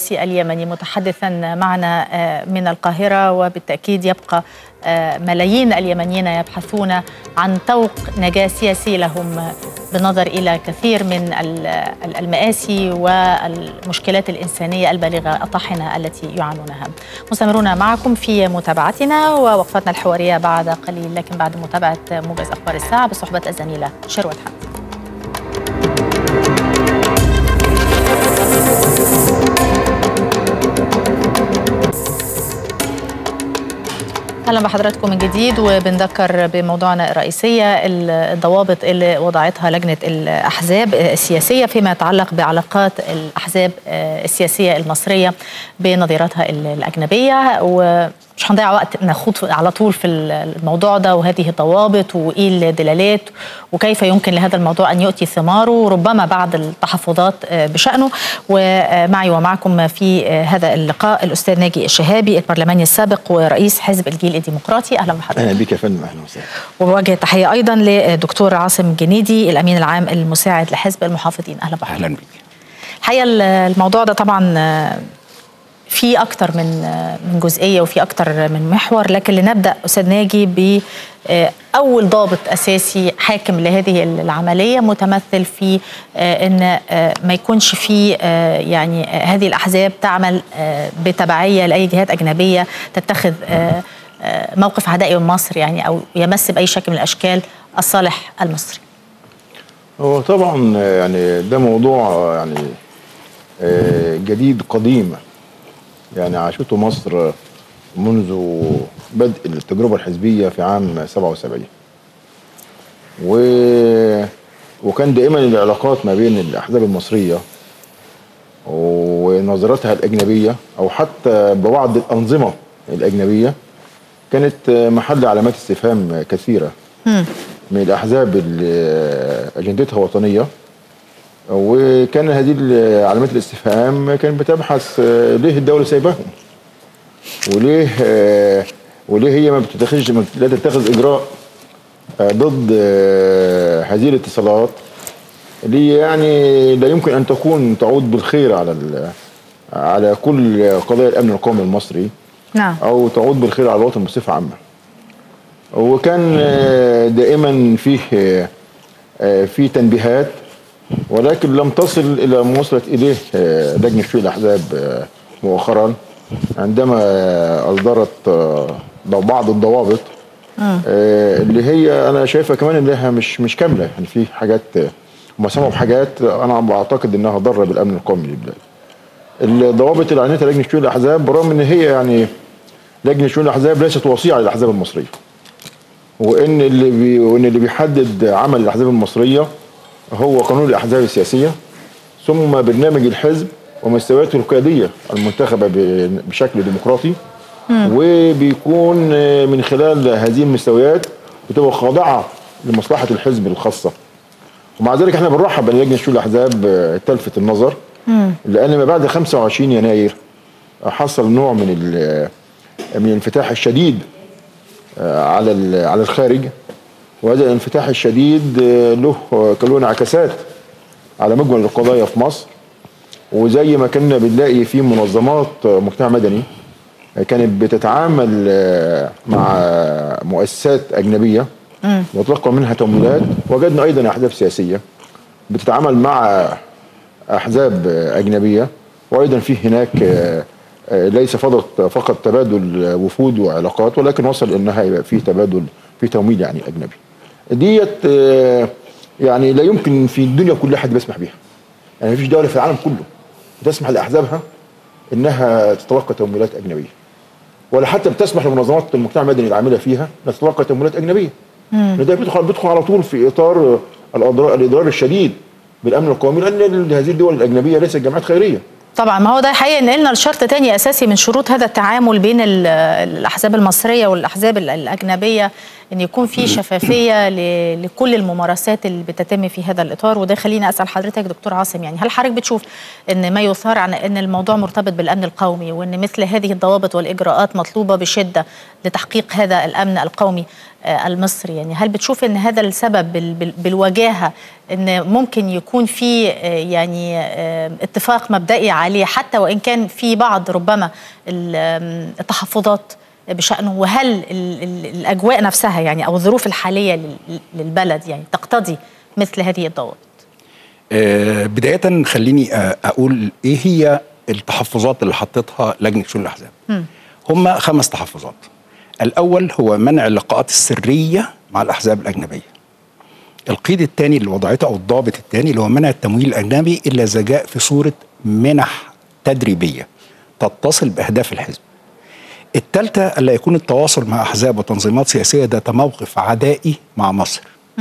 اليمني متحدثا معنا من القاهرة وبالتأكيد يبقى ملايين اليمنيين يبحثون عن طوق نجاة سياسي لهم بالنظر إلى كثير من المآسي والمشكلات الإنسانية البالغة الطاحنة التي يعانونها مستمرون معكم في متابعتنا ووقفتنا الحوارية بعد قليل لكن بعد متابعة موجز أخبار الساعة بصحبة الزميلة شروة حمد اهلا بحضراتكم من جديد وبنذكر بموضوعنا الرئيسيه الضوابط اللي وضعتها لجنه الاحزاب السياسيه فيما يتعلق بعلاقات الاحزاب السياسيه المصريه بنظيراتها الاجنبيه و مش هنضيع وقت نخوض على طول في الموضوع ده وهذه الضوابط وايه الدلالات وكيف يمكن لهذا الموضوع ان يؤتي ثماره ربما بعد التحفظات بشانه ومعي ومعكم في هذا اللقاء الاستاذ ناجي الشهابي البرلماني السابق ورئيس حزب الجيل الديمقراطي اهلا بحضرتك اهلا بك يا فندم اهلا وسهلا وبوجه تحيه ايضا لدكتور عاصم جنيدي الامين العام المساعد لحزب المحافظين اهلا بحضرتك اهلا بك الحقيقه الموضوع ده طبعا في اكتر من من جزئيه وفي اكتر من محور لكن لنبدا استاذ ناجي ب اول ضابط اساسي حاكم لهذه العمليه متمثل في ان ما يكونش في يعني هذه الاحزاب تعمل بتبعيه لاي جهات اجنبيه تتخذ موقف عدائي من مصر يعني او يمس باي شكل من الاشكال الصالح المصري. هو طبعا يعني ده موضوع يعني جديد قديم يعني عاشته مصر منذ بدء التجربة الحزبية في عام 77 و... وكان دائما العلاقات ما بين الأحزاب المصرية ونظرتها الأجنبية أو حتى ببعض الأنظمة الأجنبية كانت محل علامات استفهام كثيرة م. من الأحزاب اللي أجندتها وطنية وكان هذه علامات الاستفهام كانت بتبحث ليه الدوله سايباهم وليه وليه هي ما بتتخذش لا تتخذ اجراء ضد هذه الاتصالات اللي يعني لا يمكن ان تكون تعود بالخير على على كل قضايا الامن القومي المصري نعم او تعود بالخير على الوطن بصفه عامه وكان دائما فيه في تنبيهات ولكن لم تصل الى ما وصلت اليه لجنه شؤون الاحزاب مؤخرا عندما اصدرت بعض الضوابط اللي هي انا شايفها كمان انها مش مش كامله يعني في حاجات هم سمعوا بحاجات انا بعتقد انها ضاره بالامن القومي للبلاد. الضوابط اللي اعلنتها لجنه شؤون الاحزاب برغم ان هي يعني لجنه شؤون الاحزاب ليست وصيه على الاحزاب المصريه. وان اللي بي وان اللي بيحدد عمل الاحزاب المصريه هو قانون الاحزاب السياسيه ثم برنامج الحزب ومستوياته القياديه المنتخبه بشكل ديمقراطي وبيكون من خلال هذه المستويات بتبقى خاضعه لمصلحه الحزب الخاصه ومع ذلك احنا بنرحب بان لجنه شؤون الاحزاب تلفت النظر لان ما بعد 25 يناير حصل نوع من من الانفتاح الشديد على على الخارج وهذا الانفتاح الشديد له له انعكاسات على مجمل القضايا في مصر وزي ما كنا بنلاقي في منظمات مجتمع مدني كانت بتتعامل مع مؤسسات اجنبيه وتلقى منها تمويلات وجدنا ايضا احزاب سياسيه بتتعامل مع احزاب اجنبيه وايضا في هناك ليس فقط فقط تبادل وفود وعلاقات ولكن وصل انها يبقى في تبادل في تمويل يعني اجنبي. ديت يعني لا يمكن في الدنيا كلها حد بيسمح بيها. يعني مفيش دوله في العالم كله تسمح لاحزابها انها تتلقى تمويلات اجنبيه. ولا حتى بتسمح لمنظمات المجتمع المدني العامله فيها انها تتلقى تمويلات اجنبيه. ده بيدخل بيدخل على طول في اطار الاضرار الاضرار الشديد بالامن القومي لان هذه الدول الاجنبيه ليست جماعات خيريه. طبعا ما هو ده حقيقي نقلنا لشرط تاني اساسي من شروط هذا التعامل بين الاحزاب المصريه والاحزاب الاجنبيه ان يكون في شفافيه ل- لكل الممارسات اللي بتتم في هذا الاطار وده خليني اسال حضرتك دكتور عاصم يعني هل حضرتك بتشوف ان ما يثار عن ان الموضوع مرتبط بالامن القومي وان مثل هذه الضوابط والاجراءات مطلوبه بشده لتحقيق هذا الامن القومي آه، المصري يعني هل بتشوف ان هذا السبب بال- بال- بالوجاهه ان ممكن يكون في آه، يعني آه، اتفاق مبدئي عليه حتى وان كان في بعض ربما ال- آم، التحفظات بشأنه وهل ال- ال- الأجواء نفسها يعني أو الظروف الحالية لل- للبلد يعني تقتضي مثل هذه الضوابط آه، بداية خليني آه، أقول إيه هي التحفظات اللي حطتها لجنة شؤون الأحزاب هم خمس تحفظات الأول هو منع اللقاءات السرية مع الأحزاب الأجنبية القيد الثاني اللي وضعته أو الضابط الثاني اللي هو منع التمويل الأجنبي إلا إذا جاء في صورة منح تدريبية تتصل بأهداف الحزب الثالثة ألا يكون التواصل مع أحزاب وتنظيمات سياسية ذات موقف عدائي مع مصر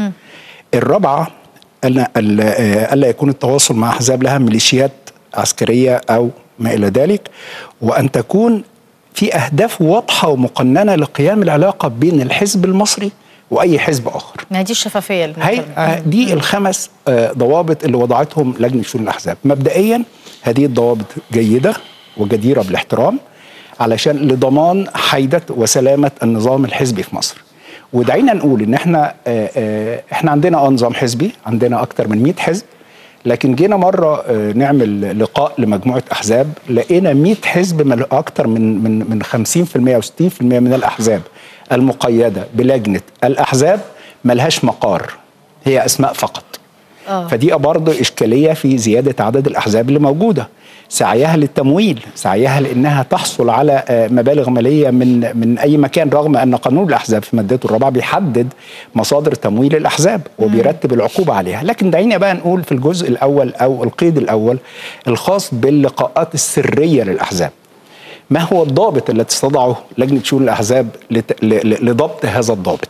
الرابعة ألا ألا ألا يكون التواصل مع أحزاب لها ميليشيات عسكرية أو ما إلى ذلك وأن تكون في أهداف واضحة ومقننة لقيام العلاقة بين الحزب المصري وأي حزب آخر ما دي الشفافية اللي هي بنتكلم. آه، دي الخمس آه، ضوابط اللي وضعتهم لجنه شؤون الاحزاب مبدئيا هذه الضوابط جيده وجديره بالاحترام علشان لضمان حيده وسلامه النظام الحزبي في مصر ودعينا نقول ان احنا آه، آه، احنا عندنا اه نظام حزبي عندنا اكتر من 100 حزب لكن جينا مره آه، نعمل لقاء لمجموعه احزاب لقينا 100 حزب مل- اكتر من من من 50% او 60% من الاحزاب المقيده بلجنه الاحزاب ملهاش مقار هي اسماء فقط آه. فدي برضه اشكاليه في زياده عدد الاحزاب اللي موجوده سعيها للتمويل سعيها لانها تحصل على آه، مبالغ ماليه من من اي مكان رغم ان قانون الاحزاب في مادته الرابعه بيحدد مصادر تمويل الاحزاب وبيرتب العقوبه عليها لكن دعينا بقى نقول في الجزء الاول او القيد الاول الخاص باللقاءات السريه للاحزاب ما هو الضابط الذي تضعه لجنه شؤون الاحزاب لت- ل- ل- لضبط هذا الضابط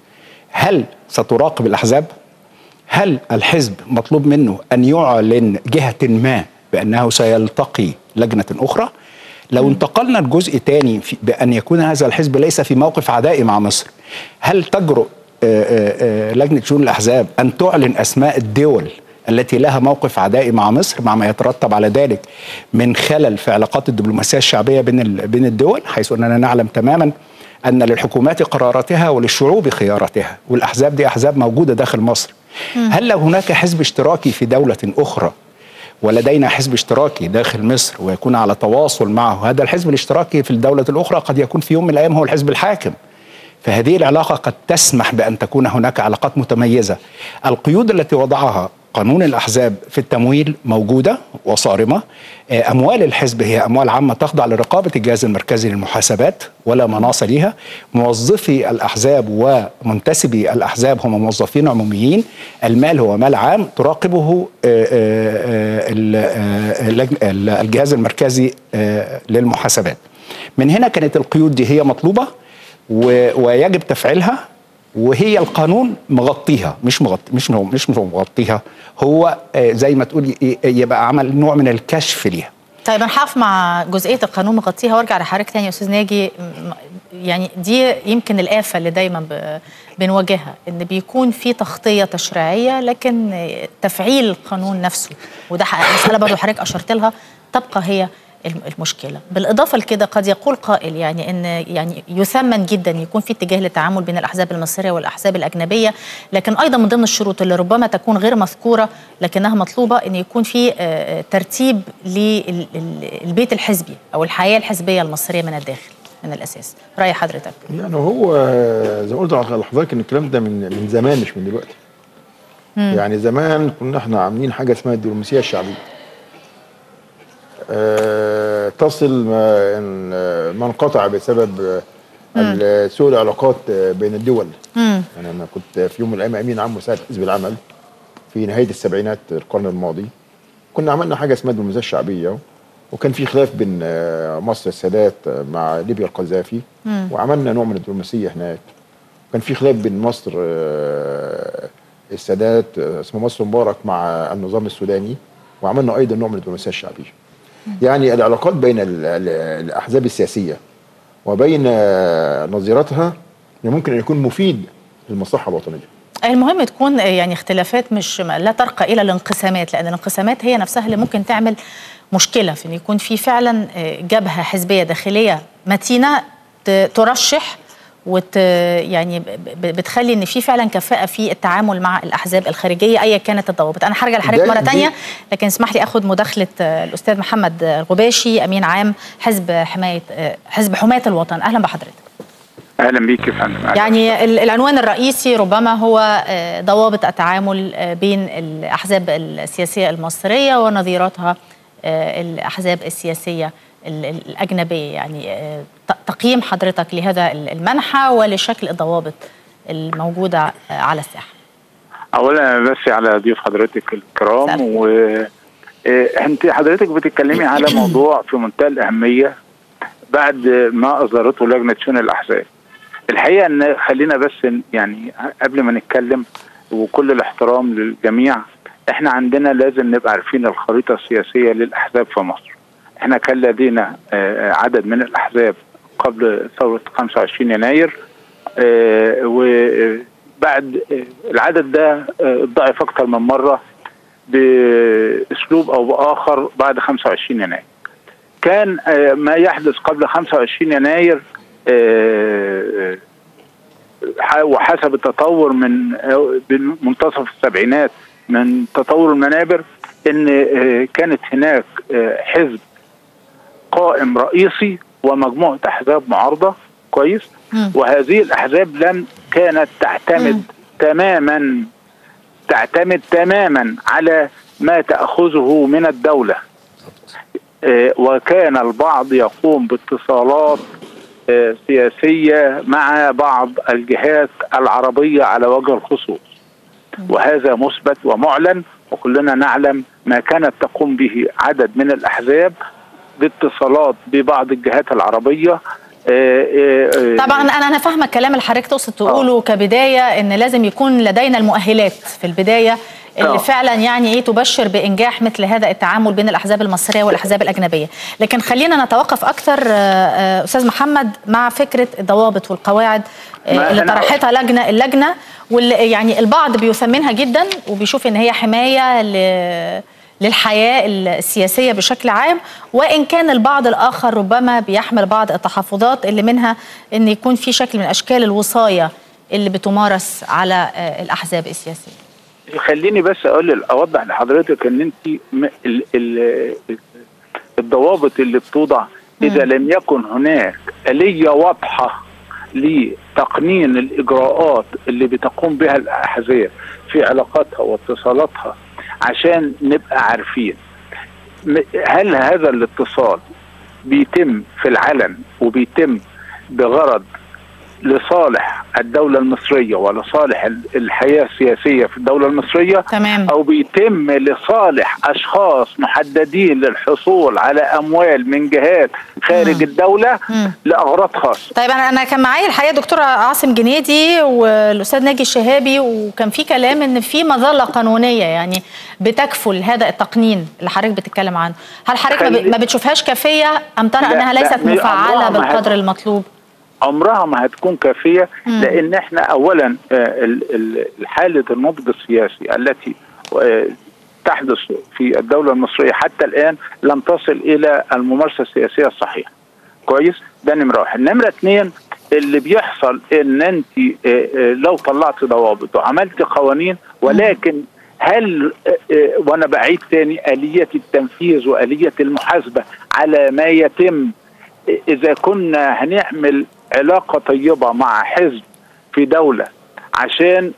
هل ستراقب الاحزاب هل الحزب مطلوب منه ان يعلن جهه ما بانه سيلتقي لجنه اخرى لو انتقلنا لجزء تاني في بان يكون هذا الحزب ليس في موقف عدائي مع مصر هل تجرؤ آه، آه، آه، لجنه شؤون الاحزاب ان تعلن اسماء الدول التي لها موقف عدائي مع مصر مع ما يترتب على ذلك من خلل في علاقات الدبلوماسيه الشعبيه بين ال- بين الدول حيث اننا نعلم تماما ان للحكومات قراراتها وللشعوب خياراتها والاحزاب دي احزاب موجوده داخل مصر هل لو هناك حزب اشتراكي في دوله اخرى ولدينا حزب اشتراكي داخل مصر ويكون على تواصل معه هذا الحزب الاشتراكي في الدولة الأخرى قد يكون في يوم من الأيام هو الحزب الحاكم فهذه العلاقة قد تسمح بأن تكون هناك علاقات متميزة القيود التي وضعها قانون الأحزاب في التمويل موجودة وصارمة آه، أموال الحزب هي أموال عامة تخضع لرقابة الجهاز المركزي للمحاسبات ولا مناص لها موظفي الأحزاب ومنتسبي الأحزاب هم موظفين عموميين المال هو مال عام تراقبه آه، آه، آه، ال- آه، اللجن- ال- الجهاز المركزي آه، للمحاسبات من هنا كانت القيود دي هي مطلوبة و- ويجب تفعيلها وهي القانون مغطيها مش مغطي مش مش مغطيها هو آه، زي ما تقول ي- يبقى عمل نوع من الكشف ليها طيب انا هقف مع جزئيه القانون مغطيها وارجع لحضرتك تاني يا استاذ ناجي م- يعني دي يمكن الافه اللي دايما ب- بنواجهها ان بيكون في تغطيه تشريعيه لكن تفعيل القانون نفسه وده ح- مساله برضه حضرتك اشرت لها تبقى هي الم- المشكله بالاضافه لكده قد يقول قائل يعني ان يعني يثمن جدا يكون في اتجاه للتعامل بين الاحزاب المصريه والاحزاب الاجنبيه لكن ايضا من ضمن الشروط اللي ربما تكون غير مذكوره لكنها مطلوبه ان يكون في آه، آه، ترتيب للبيت الحزبي او الحياه الحزبيه المصريه من الداخل من الاساس راي حضرتك يعني هو آه، زي ما قلت لحضرتك ان الكلام ده من من زمان مش من دلوقتي يعني زمان كنا احنا عاملين حاجه اسمها الدبلوماسيه الشعبيه آه، تصل ما ان آه، ما انقطع بسبب آه، ال- سوء العلاقات آه، بين الدول يعني انا كنت في يوم من الايام امين عام مساعد حزب العمل في نهايه السبعينات القرن الماضي كنا عملنا حاجه اسمها الدبلوماسيه الشعبيه وكان في خلاف بين آه، مصر السادات آه، مع ليبيا القذافي وعملنا نوع من الدبلوماسيه هناك كان في خلاف بين مصر آه، السادات آه، اسمه مصر مبارك مع النظام السوداني وعملنا ايضا نوع من الدبلوماسيه الشعبيه يعني العلاقات بين ال- ال- الاحزاب السياسيه وبين آه، نظيرتها يعني ممكن ان يكون مفيد للمصلحه الوطنيه المهم تكون يعني اختلافات مش لا ترقى الى الانقسامات لان الانقسامات هي نفسها اللي ممكن تعمل مشكله في ان يكون في فعلا جبهه حزبيه داخليه متينه ترشح وت يعني بتخلي ان في فعلا كفاءه في التعامل مع الاحزاب الخارجيه ايا كانت الضوابط انا هرجع لحضرتك مره ثانيه لكن اسمح لي اخذ مداخله الاستاذ محمد الغباشي امين عام حزب حمايه حزب حمايه الوطن اهلا بحضرتك اهلا بيك يا فندم يعني العنوان الرئيسي ربما هو ضوابط التعامل بين الاحزاب السياسيه المصريه ونظيراتها الاحزاب السياسيه الاجنبيه يعني تقييم حضرتك لهذا المنحى ولشكل الضوابط الموجوده على الساحه اولا بس على ضيوف حضرتك الكرام و انت حضرتك بتتكلمي على موضوع في منتهى الاهميه بعد ما اصدرته لجنه شؤون الاحزاب الحقيقه ان خلينا بس يعني قبل ما نتكلم وكل الاحترام للجميع احنا عندنا لازم نبقى عارفين الخريطه السياسيه للاحزاب في مصر احنا كان لدينا عدد من الاحزاب قبل ثوره 25 يناير وبعد العدد ده ضعف اكثر من مره باسلوب او باخر بعد 25 يناير كان ما يحدث قبل 25 يناير وحسب التطور من منتصف السبعينات من تطور المنابر ان كانت هناك حزب قائم رئيسي ومجموعه احزاب معارضه كويس م. وهذه الاحزاب لم كانت تعتمد م. تماما تعتمد تماما على ما تاخذه من الدوله وكان البعض يقوم باتصالات سياسيه مع بعض الجهات العربيه على وجه الخصوص وهذا مثبت ومعلن وكلنا نعلم ما كانت تقوم به عدد من الاحزاب باتصالات ببعض الجهات العربيه طبعا انا انا فاهمه الكلام اللي حضرتك تقصد تقوله كبدايه ان لازم يكون لدينا المؤهلات في البدايه اللي أوه. فعلا يعني ايه تبشر بانجاح مثل هذا التعامل بين الاحزاب المصريه والاحزاب الاجنبيه، لكن خلينا نتوقف اكثر استاذ محمد مع فكره الضوابط والقواعد اللي طرحتها لجنه اللجنه واللي يعني البعض بيثمنها جدا وبيشوف ان هي حمايه ل للحياه السياسيه بشكل عام وان كان البعض الاخر ربما بيحمل بعض التحفظات اللي منها ان يكون في شكل من اشكال الوصايه اللي بتمارس على الاحزاب السياسيه. خليني بس اقول اوضح لحضرتك ان انت ال ال الضوابط اللي بتوضع اذا لم يكن هناك اليه واضحه لتقنين الاجراءات اللي بتقوم بها الاحزاب في علاقاتها واتصالاتها عشان نبقى عارفين هل هذا الاتصال بيتم في العلن وبيتم بغرض لصالح الدولة المصرية ولصالح الحياة السياسية في الدولة المصرية تمام. أو بيتم لصالح أشخاص محددين للحصول على أموال من جهات خارج مم. الدولة مم. لأغراض خاصة طيب أنا أنا كان معايا الحقيقة دكتور عاصم جنيدي والأستاذ ناجي الشهابي وكان في كلام إن في مظلة قانونية يعني بتكفل هذا التقنين اللي حضرتك بتتكلم عنه هل حضرتك ما بتشوفها كافية أم ترى أنها ليست مفعلة بالقدر المطلوب؟ عمرها ما هتكون كافيه لان احنا اولا حاله النضج السياسي التي تحدث في الدوله المصريه حتى الان لم تصل الى الممارسه السياسيه الصحيحه. كويس؟ ده نمره واحد، نمره اثنين اللي بيحصل ان انت لو طلعت ضوابط وعملت قوانين ولكن هل وانا بعيد تاني اليه التنفيذ واليه المحاسبه على ما يتم اذا كنا هنعمل علاقه طيبه مع حزب في دوله عشان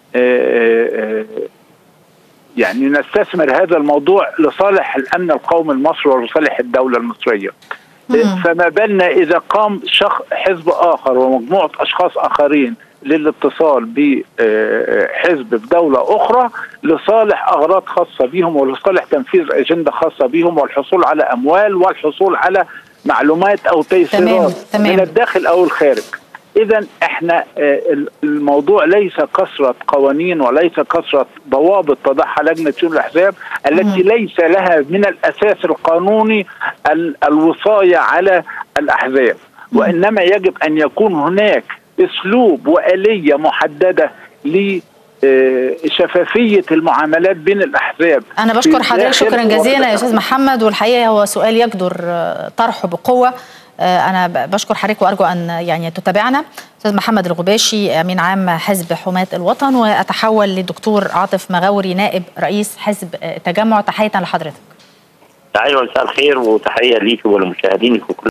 يعني نستثمر هذا الموضوع لصالح الامن القومي المصري ولصالح الدوله المصريه. فما بالنا اذا قام شخص حزب اخر ومجموعه اشخاص اخرين للاتصال بحزب في دوله اخرى لصالح اغراض خاصه بهم ولصالح تنفيذ اجنده خاصه بهم والحصول على اموال والحصول على معلومات او تيسيرات تمام. تمام. من الداخل او الخارج اذا احنا الموضوع ليس كثره قوانين وليس كثره ضوابط تضعها لجنه شؤون الاحزاب التي مم. ليس لها من الاساس القانوني الوصايه على الاحزاب مم. وانما يجب ان يكون هناك اسلوب واليه محدده ل شفافيه المعاملات بين الاحزاب انا بشكر في حضرتك داخل شكرا وخارج جزيلا يا استاذ محمد والحقيقه هو سؤال يجدر آه، طرحه بقوه آه، انا ب- بشكر حضرتك وارجو ان يعني تتابعنا استاذ محمد الغباشي امين عام حزب حماة الوطن واتحول للدكتور عاطف مغاوري نائب رئيس حزب آه، تجمع تحيه لحضرتك ايوه مساء الخير وتحيه ليك ولمشاهدينك وكل